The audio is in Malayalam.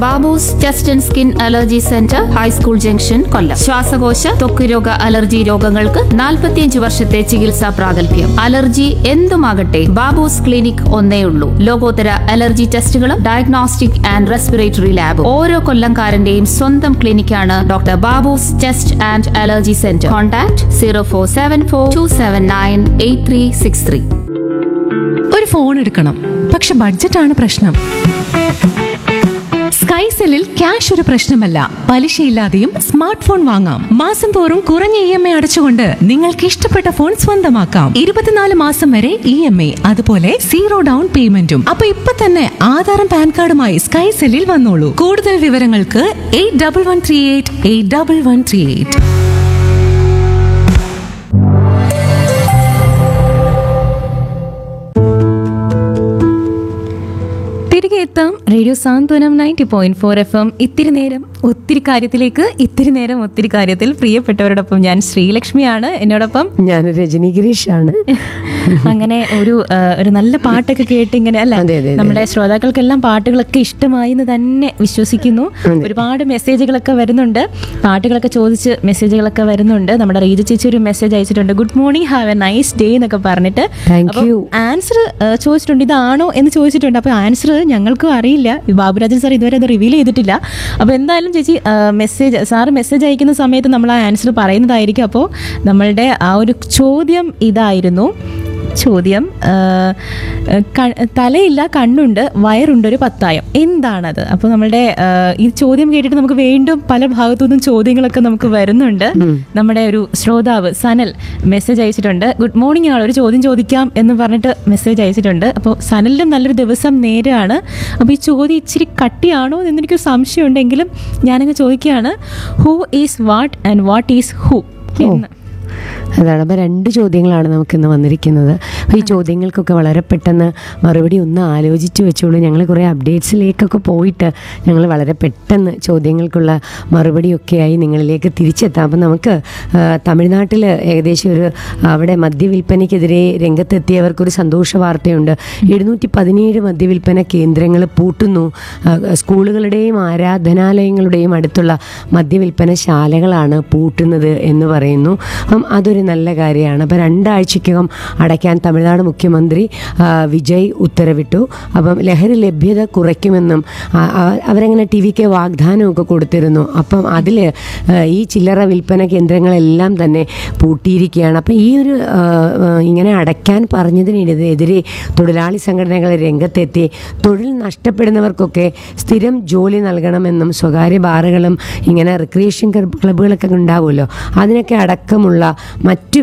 Babu's chest and skin allergy centre high school junction Kollam ശ്വാസകോശ ത്വക്ക് രോഗ അലർജി രോഗങ്ങൾക്ക് 45 വർഷത്തെ ചികിത്സാ പ്രാഗൽഭ്യം അലർജി എന്തുമാകട്ടെ ബാബൂസ് ക്ലിനിക് ഒന്നേ ഉള്ളൂ ലോകോത്തര അലർജി ടെസ്റ്റുകളും ഡയഗ്നോസ്റ്റിക് ആൻഡ് റെസ്പിറേറ്ററി ലാബും ഓരോ കൊല്ലംകാരന്റെയും സ്വന്തം ക്ലിനിക്കാണ് doctor Babu's chest and allergy centre contact zero four seven four two seven nine eight three six three ഒരു ഫോൺ എടുക്കണം പക്ഷെ ബഡ്ജറ്റാണ് പ്രശ്നം സ്കൈസെല്ലിൽ ക്യാഷ് ഒരു പ്രശ്നമല്ല പലിശയില്ലാതെയും സ്മാർട്ട് ഫോൺ വാങ്ങാം മാസം തോറും കുറഞ്ഞ ഇ എം ഐ അടച്ചുകൊണ്ട് നിങ്ങൾക്ക് ഇഷ്ടപ്പെട്ട ഫോൺ സ്വന്തമാക്കാം ഇരുപത്തിനാല് മാസം വരെ ഇ എം ഐ അതുപോലെ സീറോ ഡൗൺ പേയ്മെന്റും അപ്പൊ ഇപ്പൊ തന്നെ ആധാറും പാൻ കാർഡുമായി സ്കൈസെല്ലിൽ വന്നോളൂ കൂടുതൽ വിവരങ്ങൾക്ക് eight double one three eight eight double one three eight തിരികെ എത്താം radio Santhwanam ninety point four F M ഇത്തിരി നേരം ഒത്തിരി കാര്യത്തിലേക്ക് ഇത്തിരി നേരം ഒത്തിരി കാര്യത്തിൽ പ്രിയപ്പെട്ടവരോടൊപ്പം ഞാൻ ശ്രീലക്ഷ്മിയാണ് എന്നോടൊപ്പം ഞാൻ രജനി ഗിരീഷാണ് അങ്ങനെ ഒരു ആ, ഒരു നല്ല പാട്ടൊക്കെ കേട്ട് ഇങ്ങനെ അല്ല അതെ, അതെ, അതെ. നമ്മുടെ ശ്രോതാക്കൾക്കെല്ലാം പാട്ടുകളൊക്കെ ഇഷ്ടമായി എന്ന് തന്നെ വിശ്വസിക്കുന്നു ഒരുപാട് മെസ്സേജുകളൊക്കെ വരുന്നുണ്ട് പാട്ടുകളൊക്കെ ചോദിച്ച് മെസ്സേജുകളൊക്കെ വരുന്നുണ്ട് നമ്മുടെ റീജ ചേച്ചി ഒരു മെസ്സേജ് അയച്ചിട്ടുണ്ട് good morning have a nice day എന്നൊക്കെ പറഞ്ഞിട്ട് Thank you. ആൻസർ ചോദിച്ചിട്ടുണ്ട് ഇതാണോ എന്ന് ചോദിച്ചിട്ടുണ്ട് അപ്പോൾ ആൻസർ ഞങ്ങൾക്കും അറിയില്ല ഈ ബാബുരാജൻ സാർ ഇതുവരെ അത് റിവീൽ ചെയ്തിട്ടില്ല അപ്പോൾ എന്തായാലും ചേച്ചി മെസ്സേജ് സാറ് മെസ്സേജ് അയക്കുന്ന സമയത്ത് നമ്മൾ ആ ആൻസർ പറയുന്നതായിരിക്കും അപ്പോൾ നമ്മളുടെ ആ ഒരു ചോദ്യം ഇതായിരുന്നു ചോദ്യം ആ, ക- തലയില്ല കണ്ണുണ്ട് വയറുണ്ട് ഒരു പത്തായം എന്താണത് അപ്പോൾ നമ്മളുടെ ആ, ഈ ചോദ്യം കേട്ടിട്ട് നമുക്ക് വീണ്ടും പല ഭാഗത്തു നിന്നും ചോദ്യങ്ങളൊക്കെ നമുക്ക് വരുന്നുണ്ട് നമ്മുടെ ഒരു ശ്രോതാവ് സനൽ മെസ്സേജ് അയച്ചിട്ടുണ്ട് ഗുഡ് മോർണിംഗ് ആണ് ഒരു ചോദ്യം ചോദിക്കാം എന്ന് പറഞ്ഞിട്ട് മെസ്സേജ് അയച്ചിട്ടുണ്ട് അപ്പോൾ സനലിനും നല്ലൊരു ദിവസം നേരാണ് അപ്പോൾ ഈ ചോദ്യം ഇച്ചിരി കട്ടിയാണോ എന്ന് എനിക്ക് സംശയം ഉണ്ടെങ്കിലും ഞാനങ്ങ് ചോദിക്കുകയാണ് who is what and what is who എന്ന് അതാണ് അപ്പോൾ രണ്ട് ചോദ്യങ്ങളാണ് നമുക്കിന്ന് വന്നിരിക്കുന്നത് അപ്പോൾ ഈ ചോദ്യങ്ങൾക്കൊക്കെ വളരെ പെട്ടെന്ന് മറുപടി ഒന്ന് ആലോചിച്ച് വെച്ചോളൂ ഞങ്ങൾ കുറേ അപ്ഡേറ്റ്സിലേക്കൊക്കെ പോയിട്ട് ഞങ്ങൾ വളരെ പെട്ടെന്ന് ചോദ്യങ്ങൾക്കുള്ള മറുപടിയൊക്കെയായി നിങ്ങളിലേക്ക് തിരിച്ചെത്താം അപ്പം നമുക്ക് ആ, തമിഴ്നാട്ടിൽ ഏകദേശം ഒരു അവിടെ മദ്യവിൽപ്പനയ്ക്കെതിരെ രംഗത്തെത്തിയവർക്കൊരു സന്തോഷ വാർത്തയുണ്ട് എഴുന്നൂറ്റി പതിനേഴ് മദ്യവിൽപ്പന കേന്ദ്രങ്ങൾ പൂട്ടുന്നു ആ, സ്കൂളുകളുടെയും ആരാധനാലയങ്ങളുടെയും അടുത്തുള്ള മദ്യവിൽപ്പന ശാലകളാണ് പൂട്ടുന്നത് എന്ന് പറയുന്നു അപ്പം അതൊരു നല്ല കാര്യമാണ് അപ്പം രണ്ടാഴ്ചക്കകം അടയ്ക്കാൻ തമിഴ്നാട് മുഖ്യമന്ത്രി ആ, വിജയ് ഉത്തരവിട്ടു അപ്പം ലഹരി ലഭ്യത കുറയ്ക്കുമെന്നും ആ, ആ, അവരങ്ങനെ ടി വിക്ക് വാഗ്ദാനമൊക്കെ കൊടുത്തിരുന്നു അപ്പം അതിൽ ഈ ചില്ലറ വിൽപ്പന കേന്ദ്രങ്ങളെല്ലാം തന്നെ പൂട്ടിയിരിക്കുകയാണ് അപ്പം ഈ ഒരു ആ, ആ, ഇങ്ങനെ അടയ്ക്കാൻ പറഞ്ഞതിനെതിരെ തൊഴിലാളി സംഘടനകൾ രംഗത്തെത്തി തൊഴിൽ നഷ്ടപ്പെടുന്നവർക്കൊക്കെ സ്ഥിരം ജോലി നൽകണമെന്നും സ്വകാര്യ ബാറുകളും ഇങ്ങനെ റിക്രിയേഷൻ ക്ലബ്ബുകളൊക്കെ ഉണ്ടാവുമല്ലോ അതിനൊക്കെ അടക്കമുള്ള മറ്റു